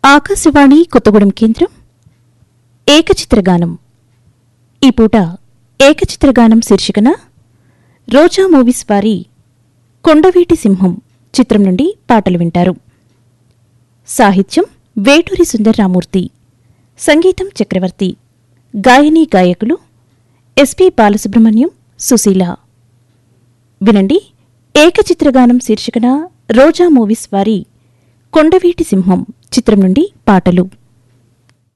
ఆకాశవాణి కొత్తగూడెం కేంద్రం ఏకచిత్రగానం ఈ పూట ఏకచిత్రగానం శీర్షికన రోజా మూవీస్ వారి కొండవీటి సింహం చిత్రం నుండి పాటలు వింటారు సాహిత్యం వేటూరి సుందర్రామూర్తి సంగీతం చక్రవర్తి గాయని గాయకులు ఎస్పి బాలసుబ్రహ్మణ్యం సుశీల వినండి ఏకచిత్రగానం శీర్షికన రోజా మూవీస్ వారి కొండవీటి సింహం చిత్రం నుండి పాటలు